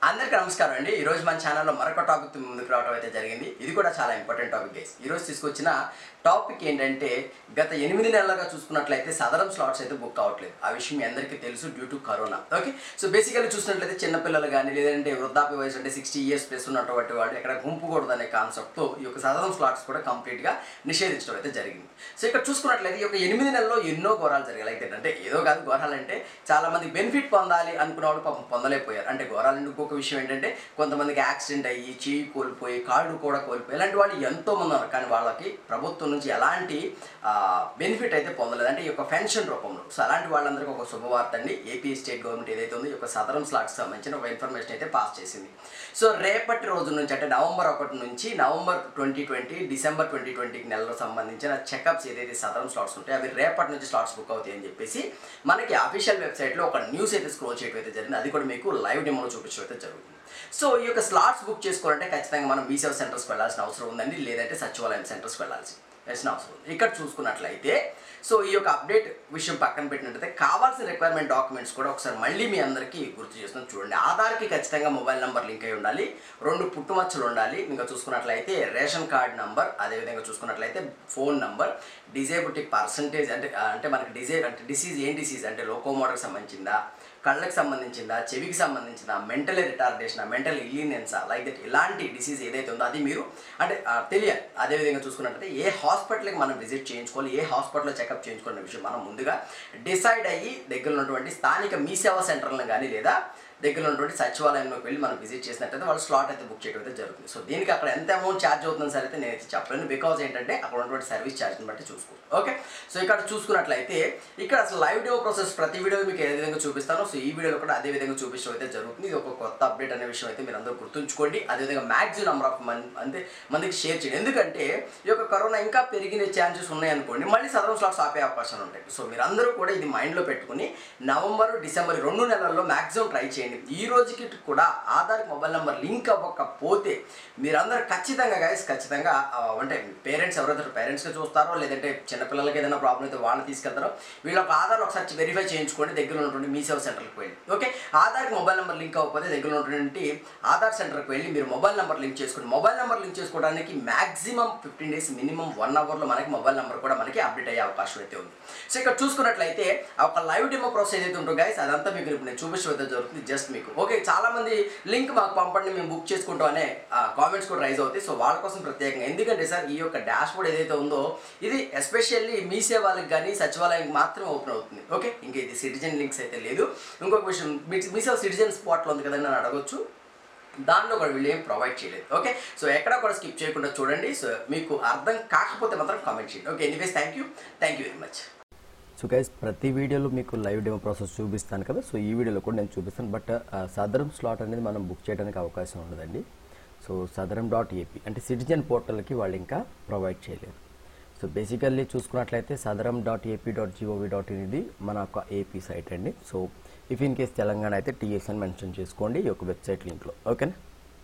అందరికీ నమస్కారం అండి ఈ రోజు మన ఛానల్లో మరొక టాపిక్ ముందుకు రావడం అయితే జరిగింది ఇది కూడా చాలా ఇంపార్టెంట్ టాపిక్ గైస్ ఈ రోజు తీసుకొచ్చిన టాపిక్ ఏంటంటే గత ఎనిమిది నెలలుగా చూసుకున్నట్లయితే సదరం స్లాట్స్ అయితే బుక్ అవ్వట్లేదు ఆ విషయం మీ అందరికీ తెలుసు due to corona okay so basically చూసినట్లయితే చిన్నపిల్లలు కానీ లేదంటే వృద్ధాప్య వయసు అంటే సిక్స్టీ ఇయర్స్ ప్లస్ ఉన్నటువంటి వాళ్ళు ఎక్కడ గుంపుకూడదు అనే కాన్సెప్ట్తో ఈ యొక్క సదరం స్లాట్స్ కూడా కంప్లీట్గా నిషేధించడం అయితే జరిగింది సో ఇక్కడ చూసుకున్నట్లయితే ఈ యొక్క ఎనిమిది నెలల్లో ఎన్నో ఘోరాలు జరిగాయి లైక్ అంటే ఏదో కాదు ఘోరాలు అంటే చాలా మంది బెనిఫిట్ పొందాలి అనుకున్న వాళ్ళు పాపం పొందలేకపోయారు అంటే ఘోరాలు ఇంకొక విషయం ఏంటంటే కొంతమందికి యాక్సిడెంట్ అయ్యి చేయి కోల్పోయి కాళ్ళు కూడా కోల్పోయి ఇలాంటి వాళ్ళు ఎంతో మంది ఉన్నారు కానీ వాళ్ళకి ప్రభుత్వం నుంచి ఎలాంటి బెనిఫిట్ అయితే పొందలేదు అంటే ఈ యొక్క పెన్షన్ రూపంలో సో అలాంటి వాళ్ళందరికీ ఒక శుభవార్త అండి ఏపీ స్టేట్ గవర్నమెంట్ ఏదైతే ఉందో ఈ యొక్క సదరం స్లాట్కి సంబంధించిన ఒక ఇన్ఫర్మేషన్ అయితే పాస్ చేసింది సో రేపటి రోజు నుంచి అంటే నవంబర్ ఒకటి నుంచి November twenty twenty December twenty ట్వంటీకి నెలలో సంబంధించిన చెకప్స్ ఏదైతే సదరం స్లాట్స్ ఉంటాయో అవి రేపటి నుంచి స్లాట్స్ బుక్ అవుతాయి అని చెప్పేసి మనకి అఫీషియల్ వెబ్సైట్లో ఒక న్యూస్ అయితే స్క్రోల్ చేయడం అయితే జరిగింది అది కూడా మీకు లైవ్ డెమోలో చూపించడం అయితే జరుగుతుంది సో ఈ యొక్క స్లాట్స్ బుక్ చేసుకోవాలంటే ఖచ్చితంగా మనం మీ సేవ సెంటర్స్కి వెళ్ళాల్సిన అవసరం ఉందండి లేదంటే సచివాలయం సెంటర్స్కి వెళ్ళాల్సి వెళ్ళాల్సిన అవసరం ఉంది ఇక్కడ చూసుకున్నట్లయితే సో ఈ యొక్క అప్డేట్ విషయం పక్కన పెట్టినట్టయితే కావాల్సిన రిక్వైర్మెంట్ డాక్యుమెంట్స్ కూడా ఒకసారి మళ్ళీ మీ అందరికీ గుర్తు చేస్తున్నాం చూడండి ఆధార్కి ఖచ్చితంగా మొబైల్ నెంబర్ లింక్ అయి ఉండాలి రెండు పుట్టుమచ్చలు ఉండాలి ఇంకా చూసుకున్నట్లయితే రేషన్ కార్డ్ నంబర్ అదేవిధంగా చూసుకున్నట్లయితే ఫోన్ నంబర్ డిజేబిలిటీ పర్సంటేజ్ అంటే అంటే మనకి డిజే అంటే డిసీజ్ ఏం డిసీజ్ అంటే లోకోమోటర్కి సంబంధించిందా కళ్ళకి సంబంధించిందా చెవికి సంబంధించిందా మెంటల్ రిటార్డేషన్ మెంటల్ ఇల్లీనెన్సా లైక్ దట్ ఇలాంటి డిసీజ్ ఏదైతే ఉందో అది మీరు అంటే ఆ, తెలియాలి అదేవిధంగా చూసుకున్నట్లయితే ఏ హాస్పిటల్కి మనం విజిట్ చేయించుకోవాలి ఏ హాస్పిటల్లో చెకప్ చేయించుకునే విషయం మనం ముందుగా డిసైడ్ అయ్యి దగ్గర ఉన్నటువంటి స్థానిక మీ సేవా సెంటర్లను కానీ లేదా దగ్గర ఉన్నటువంటి సచివాలయంలోకి వెళ్ళి మనం విజిట్ చేసినట్టయితే వాళ్ళు స్లాట్ అయితే బుక్ చేయడం అయితే జరుగుతుంది సో దీనికి అక్కడ ఎంత అమౌంట్ ఛార్జ్ అవుతుందని సరే అయితే నేనైతే చెప్పలేను బికాజ్ ఏంటంటే అక్కడ ఉన్నటువంటి సర్వీస్ ఛార్జ్ని బట్టి చూసుకో ఓకే సో ఇక్కడ చూసుకున్నట్లయితే ఇక్కడ అసలు లైవ్ డెమో ప్రాసెస్ ప్రతి వీడియో మీకు ఏ విధంగా చూపిస్తానో సో ఈ వీడియోలో కూడా అదే విధంగా చూపించడం అయితే జరుగుతుంది ఇది ఒక కొత్త అప్డేట్ అనే విషయం అయితే మీరు అందరూ గుర్తుంచుకోండి అదేవిధంగా మ్యాక్సిమం నెంబర్ ఆఫ్ మన్ అంటే మందికి షేర్ చేయండి ఎందుకంటే ఈ యొక్క కరోనా ఇంకా పెరిగిన ఛాన్సెస్ ఉన్నాయనుకోండి మళ్ళీ సదరం స్లాట్స్ ఆపే అవకాశాలు ఉంటాయి సో మీరందరూ కూడా ఇది మైండ్లో పెట్టుకుని నవంబర్ డిసెంబర్ రెండు నెలల్లో మ్యాక్సిమం ట్రై చేయండి ఈ రోజుకి కూడా ఆధార్ మొబైల్ నెంబర్ లింక్ అవ్వకపోతే మీరందరూ ఖచ్చితంగా గైస్ ఖచ్చితంగా ఆ, అంటే పేరెంట్స్ ఎవరైతే పేరెంట్స్గా చూస్తారో లేదంటే చిన్నపిల్లలకి ఏదైనా ప్రాబ్లం అయితే వాళ్ళని తీసుకెళ్తారో వీళ్ళ ఒక ఆధార్ ఒకసారి వెరిఫై చేయించుకోండి దగ్గర ఉన్నటువంటి మీ సేవ సెంటర్కి వెళ్ళి ఓకే ఆధార్కి మొబైల్ నెంబర్ లింక్ అవ్వకపోతే దగ్గర ఉన్నటువంటి ఆధార్ సెంటర్కి వెళ్ళి మీరు మొబైల్ నెంబర్ లింక్ చేసుకోండి మొబైల్ నెంబర్ లింక్ చేసుకోవడానికి maximum fifteen days minimum one అవర్లో మనకి మొబైల్ నెంబర్ కూడా మనకి అప్డేట్ అయ్యే అవకాశం అయితే ఉంది సో ఇక్కడ చూసుకున్నట్లయితే ఆ ఒక లైవ్ డెమో ప్రాసెస్ ఏదైతే ఉంటుందో గైస్ అదంతా మీకు ఇప్పుడు నేను చూపించడం అయితే జరుగుతుంది జస్ట్ మీకు ఓకే చాలా మంది లింక్ మాకు పంపండి మేము బుక్ చేసుకుంటాం అనే కామెంట్స్ కూడా రైజ్ అవుతాయి సో వాళ్ళ కోసం ప్రత్యేకంగా ఎందుకంటే సార్ ఈ యొక్క డాష్ బోర్డ్ ఏదైతే ఉందో ఇది ఎస్పెషల్లీ మీ సేవలకు కానీ సచివాలయానికి మాత్రమే ఓపెన్ అవుతుంది ఓకే ఇంకా ఇది సిటిజన్ లింక్స్ అయితే లేదు ఇంకొక విషయం మీ మీ సేవ సిటిజన్ స్పాట్లో ఉంది కదండి అని అడగొచ్చు దాంట్లో కూడా వీళ్ళు ఏం ప్రొవైడ్ చేయలేదు ఓకే సో ఎక్కడ కూడా స్కిప్ చేయకుండా చూడండి సో మీకు అర్థం కాకపోతే మాత్రం కామెంట్ చేయండి okay anyways thank you thank you very much so guys ప్రతి వీడియోలో మీకు లైవ్ డెమో ప్రాసెస్ చూపిస్తాను కదా సో ఈ వీడియోలో కూడా నేను చూపిస్తాను బట్ సదరం స్లాట్ అనేది మనం బుక్ చేయడానికి అవకాశం ఉండదండి సో సదరం డాట్ ఏపీ అంటే సిటిజన్ పోర్టల్కి వాళ్ళు ఇంకా ప్రొవైడ్ చేయలేదు సో బేసికల్లీ చూసుకున్నట్లయితే Sadaram dot AP dot G O V dot in ఇది మన యొక్క ఏపీ సైట్ అండి so if in case Telangana అయితే టీఎస్ అని మెన్షన్ చేసుకోండి ఈ యొక్క వెబ్సైట్ లింక్లో ఓకేనా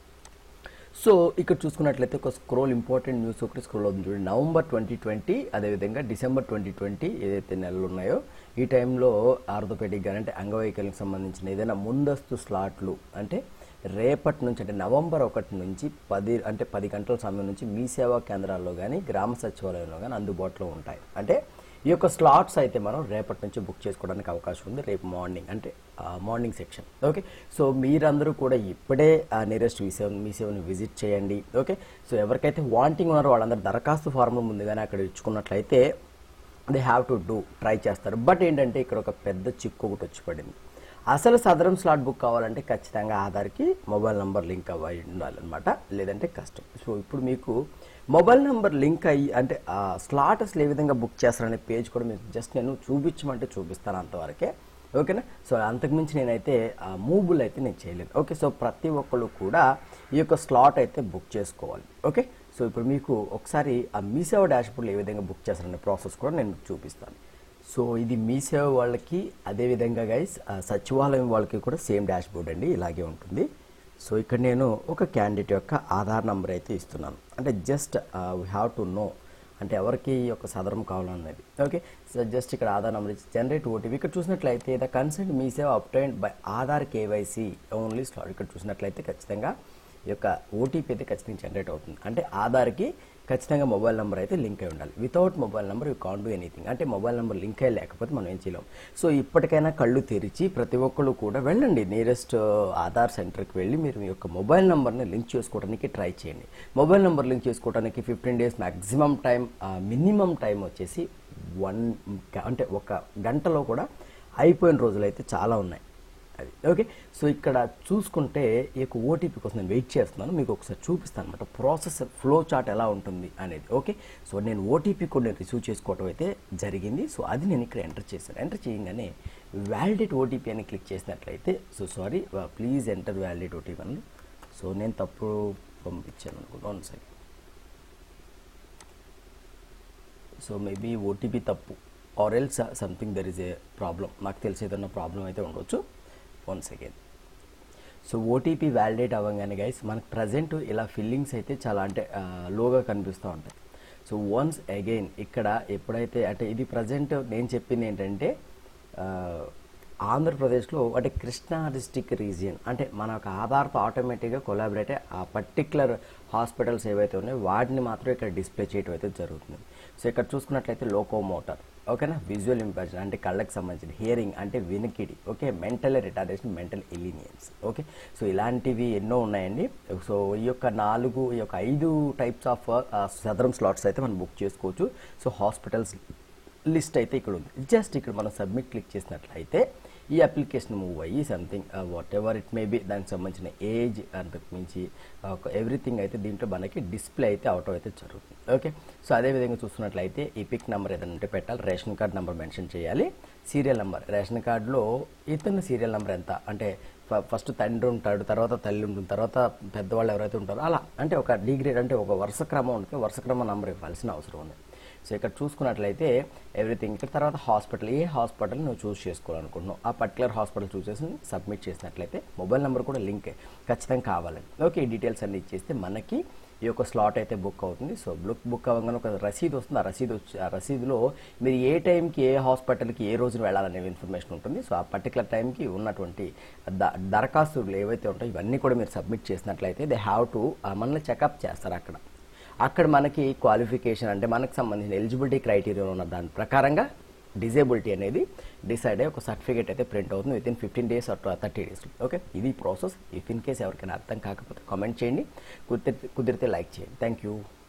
సో ఇక్కడ చూసుకున్నట్లయితే ఒక స్క్రోల్ ఇంపార్టెంట్ న్యూస్ ఒకటి స్క్రోల్ అవుతుంది చూడండి నవంబర్ ట్వంటీ ట్వంటీ అదేవిధంగా డిసెంబర్ ట్వంటీ ట్వంటీ ఏదైతే నెలలు ఉన్నాయో ఈ టైంలో ఆర్థోపెడిక్ కానీ అంటే అంగవైకల్యం సంబంధించిన ఏదైనా ముందస్తు స్లాట్లు అంటే రేపటి నుంచి అంటే నవంబర్ ఒకటి నుంచి పది అంటే పది గంటల సమయం నుంచి మీ సేవా కేంద్రాల్లో కానీ గ్రామ సచివాలయంలో కానీ అందుబాటులో ఉంటాయి అంటే ఈ యొక్క స్లాట్స్ అయితే మనం రేపటి నుంచి బుక్ చేసుకోవడానికి అవకాశం ఉంది రేపు మార్నింగ్ అంటే మార్నింగ్ సెక్షన్ ఓకే సో మీరందరూ కూడా ఇప్పుడే నియరెస్ట్ మీ సేవ మీ సేవని విజిట్ చేయండి ఓకే సో ఎవరికైతే వాంటింగ్ ఉన్నారో వాళ్ళందరూ దరఖాస్తు ఫార్మ్ ముందుగానే అక్కడ ఇచ్చుకున్నట్లయితే they have to do try చేస్తారు బట్ ఏంటంటే ఇక్కడ ఒక పెద్ద చిక్కు ఒకటి వచ్చి పడింది అసలు సదరం స్లాట్ బుక్ కావాలంటే ఖచ్చితంగా ఆధార్కి మొబైల్ నెంబర్ లింక్ అవ్వాలి ఉండాలన్నమాట లేదంటే కష్టం సో ఇప్పుడు మీకు మొబైల్ నెంబర్ లింక్ అయ్యి అంటే ఆ స్లాట్ అసలు ఏ విధంగా బుక్ చేస్తారనే పేజ్ కూడా మీకు జస్ట్ నేను చూపించమంటే చూపిస్తాను అంతవరకే ఓకేనా సో అంతకుమించి నేనైతే ఆ మూబుల్ అయితే నేను చేయలేను ఓకే సో ప్రతి ఒక్కళ్ళు కూడా ఈ యొక్క స్లాట్ అయితే బుక్ చేసుకోవాలి ఓకే సో ఇప్పుడు మీకు ఒకసారి ఆ మీ సేవ డాష్బోర్డ్లో ఏ విధంగా బుక్ చేస్తారనే ప్రాసెస్ కూడా నేను చూపిస్తాను సో ఇది మీ సేవ వాళ్ళకి అదేవిధంగా గైస్ సచివాలయం వాళ్ళకి కూడా సేమ్ డాష్బోర్డ్ అండి ఇలాగే ఉంటుంది సో ఇక్కడ నేను ఒక క్యాండిడేట్ యొక్క ఆధార్ నంబర్ అయితే ఇస్తున్నాను అంటే just we have to know అంటే ఎవరికి ఈ యొక్క సదరం కావాలన్నది ఓకే సో జస్ట్ ఇక్కడ ఆధార్ నెంబర్ ఇచ్చి జనరేట్ ఓటీపీ ఇక్కడ చూసినట్లయితే the consent Mee Seva obtain by Aadhaar KYC only slot ఇక్కడ చూసినట్లయితే ఖచ్చితంగా ఈ యొక్క ఓటీపీ అయితే ఖచ్చితంగా జనరేట్ అవుతుంది అంటే ఆధార్కి ఖచ్చితంగా మొబైల్ నెంబర్ అయితే లింక్ అయి ఉండాలి without mobile number you can't do anything అంటే మొబైల్ నెంబర్ లింక్ అయ్యి లేకపోతే మనం ఏం చేయలేం సో ఇప్పటికైనా కళ్ళు తెరిచి ప్రతి ఒక్కళ్ళు కూడా వెళ్ళండి నియరెస్ట్ ఆధార్ సెంటర్కి వెళ్ళి మీరు మీ యొక్క మొబైల్ నెంబర్ని లింక్ చేసుకోవడానికి ట్రై చేయండి మొబైల్ నెంబర్ లింక్ చేసుకోవడానికి fifteen days maximum time minimum time వచ్చేసి వన్ అంటే ఒక గంటలో కూడా అయిపోయిన రోజులు అయితే చాలా ఉన్నాయి అది ఓకే సో ఇక్కడ చూసుకుంటే ఈ యొక్క ఓటీపీ కోసం నేను వెయిట్ చేస్తున్నాను మీకు ఒకసారి చూపిస్తాను అనమాట ప్రాసెస్ ఫ్లో చార్ట్ ఎలా ఉంటుంది అనేది ఓకే సో నేను ఓటీపీ కూడా నేను రిసీవ్ చేసుకోవడం అయితే జరిగింది సో అది నేను ఇక్కడ ఎంటర్ చేశాను ఎంటర్ చేయగానే వ్యాలిడేట్ ఓటీపీ అని క్లిక్ చేసినట్లయితే so sorry please enter validate OTP అని సో నేను తప్పు పంపించాను అనుకుంటా one second so maybe OTP తప్పు or else something there is a problem నాకు తెలిసి ఏదన్నా ప్రాబ్లం అయితే ఉండొచ్చు one second so OTP validate అవ్వగానే గైస్ మనకు ప్రజెంట్ ఇలా ఫిల్లింగ్స్ అయితే చాలా అంటే లోగా కనిపిస్తూ ఉంటాయి సో వన్స్ అగైన్ ఇక్కడ ఎప్పుడైతే అంటే ఇది ప్రజెంట్ నేను చెప్పింది ఏంటంటే ఆ, ఆంధ్రప్రదేశ్లో అంటే కృష్ణా డిస్టిక్ రీజియన్ అంటే మన యొక్క ఆధార్తో ఆటోమేటిక్గా కొలాబరేట్ ఆ పర్టిక్యులర్ హాస్పిటల్స్ ఏవైతే ఉన్నాయో వాటిని మాత్రం ఇక్కడ డిస్ప్లే చేయడం అయితే జరుగుతుంది సో ఇక్కడ చూసుకున్నట్లయితే లోకోమోటర్ ఓకేనా విజువల్ ఇంపాక్షన్ అంటే కళ్ళకి సంబంధించిన హియరింగ్ అంటే వినికిడి okay mental retardation mental illness okay so ఇలాంటివి ఎన్నో ఉన్నాయండి సో ఈ యొక్క నాలుగు ఈ యొక్క ఐదు టైప్స్ ఆఫ్ సదరం స్లాట్స్ అయితే మనం బుక్ చేసుకోవచ్చు సో హాస్పిటల్స్ లిస్ట్ అయితే ఇక్కడ ఉంది జస్ట్ ఇక్కడ మనం సబ్మిట్ క్లిక్ చేసినట్లయితే ఈ అప్లికేషన్ మూవ్ అయ్యి something whatever it may be దానికి సంబంధించిన ఏజ్ అంతకు మించి ఒక ఎవ్రీథింగ్ అయితే దీంట్లో మనకి డిస్ప్లే అయితే అవటం అయితే జరుగుతుంది ఓకే సో అదే విధంగా చూస్తున్నట్లయితే ఈ పిక్ నెంబర్ ఏదైనా ఉంటే పెట్టాలి రేషన్ కార్డ్ నెంబర్ మెన్షన్ చేయాలి సీరియల్ నెంబర్ రేషన్ కార్డులో ఇతని సీరియల్ నెంబర్ ఎంత అంటే ఫ- ఫస్ట్ తండ్రి ఉంటాడు తర్వాత తల్లి ఉంటుంది తర్వాత పెద్దవాళ్ళు ఎవరైతే ఉంటారో అలా అంటే ఒక డిగ్రేడ్ అంటే ఒక వరుస క్రమం ఉంటుంది వరుస క్రమం నెంబర్ ఇవ్వాల్సిన అవసరం ఉంది సో ఇక్కడ చూసుకున్నట్లయితే ఎవ్రీథింగ్ ఇక్కడ తర్వాత హాస్పిటల్ ఏ హాస్పిటల్ నువ్వు చూస్ చేసుకోవాలనుకుంటున్నావు ఆ పర్టికులర్ హాస్పిటల్ చూస్ చేసి సబ్మిట్ చేసినట్లయితే మొబైల్ నెంబర్ కూడా లింక్ ఖచ్చితంగా కావాలండి ఓకే ఈ డీటెయిల్స్ అన్ని ఇచ్చేస్తే మనకి ఈ యొక్క స్లాట్ అయితే బుక్ అవుతుంది సో బుక్ బుక్ అవ్వగానే ఒక రసీదు వస్తుంది ఆ రసీదు వచ్చి ఆ రసీదులో మీరు ఏ టైంకి ఏ హాస్పిటల్కి ఏ రోజున వెళ్ళాలనే ఇన్ఫర్మేషన్ ఉంటుంది సో ఆ పర్టికులర్ టైంకి ఉన్నటువంటి ద దరఖాస్తులు ఏవైతే ఉంటాయో ఇవన్నీ కూడా మీరు సబ్మిట్ చేసినట్లయితే దే హ్యావ్ టు మనల్ని చెకప్ చేస్తారు అక్కడ అక్కడ మనకి క్వాలిఫికేషన్ అంటే మనకు సంబంధించిన ఎలిజిబిలిటీ క్రైటీరియా ఉన్న దాని ప్రకారంగా డిజేబిలిటీ అనేది డిసైడ్ అయ్యి ఒక సర్టిఫికేట్ అయితే ప్రింట్ అవుతుంది within fifteen days or thirty days okay ఇది ప్రాసెస్ ఇఫ్ ఇన్ కేస్ ఎవరికైనా అర్థం కాకపోతే కామెంట్ చేయండి కుదిరితే కుదిరితే లైక్ చేయండి థ్యాంక్ యూ